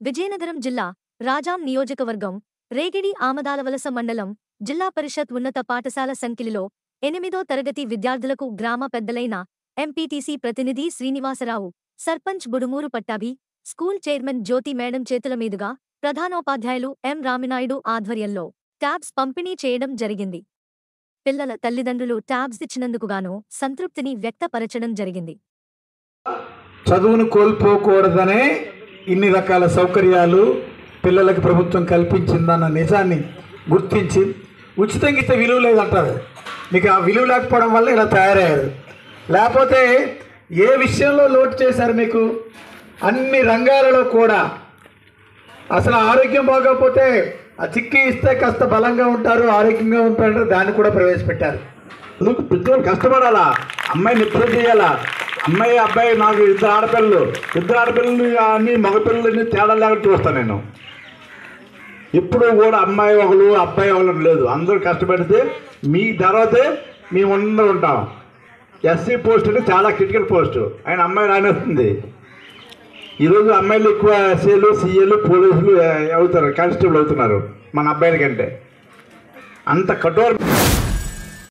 విజయనగరం జిల్లా రాజాం నియోజకవర్గం రేగిడి ఆమదాలవలస మండలం జిల్లా పరిషత్ ఉన్నత పాఠశాల సంకిలిలో ఎనిమిదో తరగతి విద్యార్థులకు గ్రామ పెద్దలైన ఎంపీటీసీ ప్రతినిధి Srinivasa Rao sarpanch Budumuru Pattabhi school chairman Jyothi madam చేతుల మీదుగా ప్రధానోపాధ్యాయులు ఎం రామినాయుడు ఆధ్వర్యంలో ట్యాబ్స్ పంపిణీ చేయడం జరిగింది పిల్లల తల్లిదండ్రులు ట్యాబ్స్ ఇచ్చినందుకుగాను సంతృప్తిని వ్యక్తపరచడం జరిగింది చదువును కోల్పోకూడదనే ఇన్ని రకాల సౌకర్యాలు పిల్లలకు ప్రభుత్వం కల్పించిందన్న నిజాన్ని గుర్తించి ఉచితంగా ఇస్తే విలువ లేదంటారు మీకు ఆ విలువ లేకపోవడం వల్ల ఇలా తయారయ్యారు లేకపోతే ఏ విషయంలో లోటు చేశారు మీకు అన్ని రంగాలలో కూడా అసలు ఆరోగ్యం బాగోకపోతే ఆ చిక్కి ఇస్తే కాస్త బలంగా ఉంటారు ఆరోగ్యంగా ఉంటారు దాన్ని కూడా ప్రవేశపెట్టారు నువ్వు పిల్లలు కష్టపడాలా అమ్మాయి నిద్ర చేయాలా అమ్మాయి అబ్బాయి నాకు ఇద్దరు ఆడపిల్లలు ఇద్దరు ఆడపిల్లలు కానీ మగపిల్లలని తేడా లేకుండా చూస్తాను నేను ఇప్పుడు కూడా అమ్మాయి ఒకరు అబ్బాయి ఒకరు లేదు అందరూ కష్టపడితే మీ తర్వాతే మేము అందరూ ఉంటాం ఎస్సీ పోస్ట్ అంటే చాలా క్రిటికల్ పోస్ట్ ఆయన అమ్మాయి రానేస్తుంది ఈరోజు అమ్మాయిలు ఎక్కువ ఎస్ఏలు సీఏలు పోలీసులు అవుతారు కానిస్టేబుల్ అవుతున్నారు మన అబ్బాయిల కంటే అంత కఠోర